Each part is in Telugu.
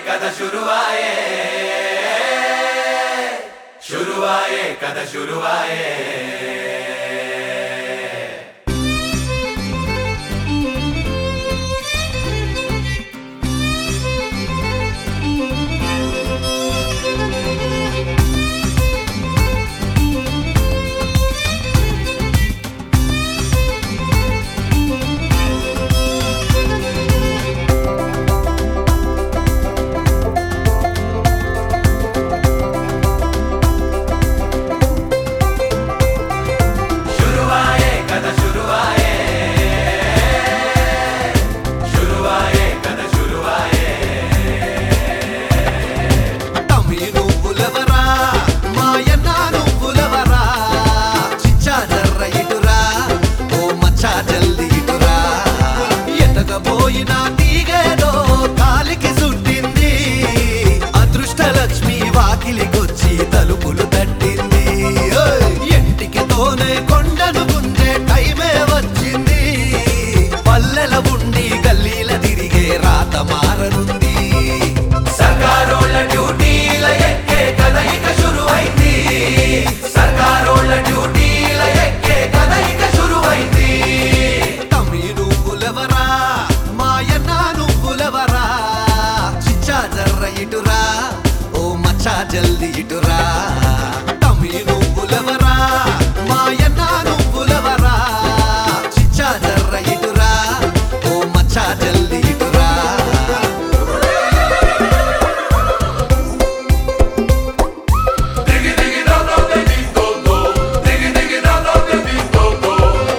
కథ శురువాయే శురువాయే కథ శురువాయే శురువాయే కథ శురువాయే శురువాయే కథ శురువాయే తమ్మి నువ్వులవరా మాయన్న నువ్వులవరా చిచ్చా జర్ర ఇటురా ఓ మచ్చా జల్ది ఇటురా ఎతకపోయిన తీగేదో కాలికి సుట్టింది అదృష్ట లక్ష్మి వాకిలికొచ్చి తలుపులు తట్టింది ఓయ్! ఎంటికి తోనే కొండను గుంజే టైమే వచ్చింది పల్లెల ఉండి గల్లీల తిరిగే రాత మారనుంది సర్కారోళ్ళ డ్యూటీల ఎక్కే కథ ఇక శురువైంది సర్కారోళ్ళ డ్యూటీల ఎక్కే కథ ఇక శురువైంది తమ్మి నువ్వులవరా మాయన్న నువ్వులవరా చిచ్చా జర్ర ఇటురా ఓ మచ్చా జల్ది ఇటురా తమ్మి నువ్వులవరా మాయన్న నువ్వులవరా చిచ్చా జర్ర ఇటురా ఓ మచ్చా జల్ది ఇటురా దిగి దిగి దో దో దే ది దో దో దిగి దిగి దో దో దే ది దో దో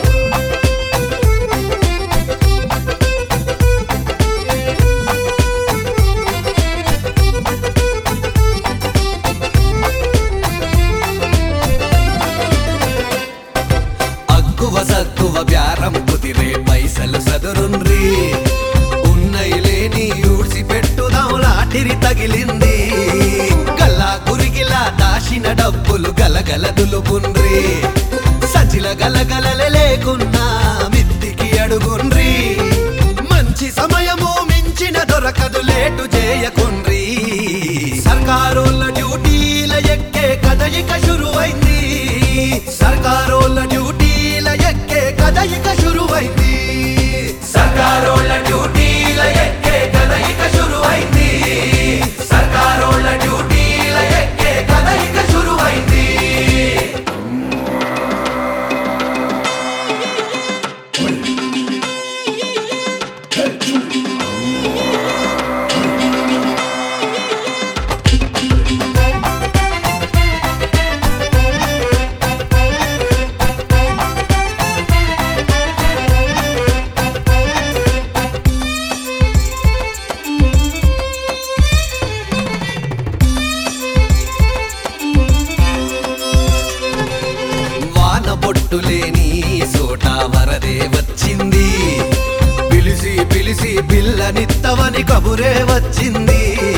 అక్కువ సక్కువ బ్యారం కుదిరే పైసలు సదురుండ్రి ఉన్నయి లేని ఊడ్చి పెట్టుదాం లాటిరి తగిలింది గల్లా గురిగిలా దాచిన డబ్బులు గలగల దులుపుండ్రి సచిల గలగలలే లేకున్నా మిత్తికి అడుగుండ్రి మంచి సమయము మించిన దొరకదు లేటు చేయకుండ్రి సర్కారోళ్ళ డ్యూటీల ఎక్కే కథ ఇక శురువైంది సర్కారోళ్ళ డ్యూటీల ఎక్కే కథ ఇక శురువైంది సర్కారోళ్ళ డ్యూటీల ఎక్కే కథ ఇక శురువైంది సర్కారోళ్ళ డ్యూటీల ఎక్కే కథ ఇక శురువైంది వాన బొట్టు లేని సోట వరదే వచ్చింది పిలిసి పిలిసి పిల్లనిత్తవని కబురే వచ్చింది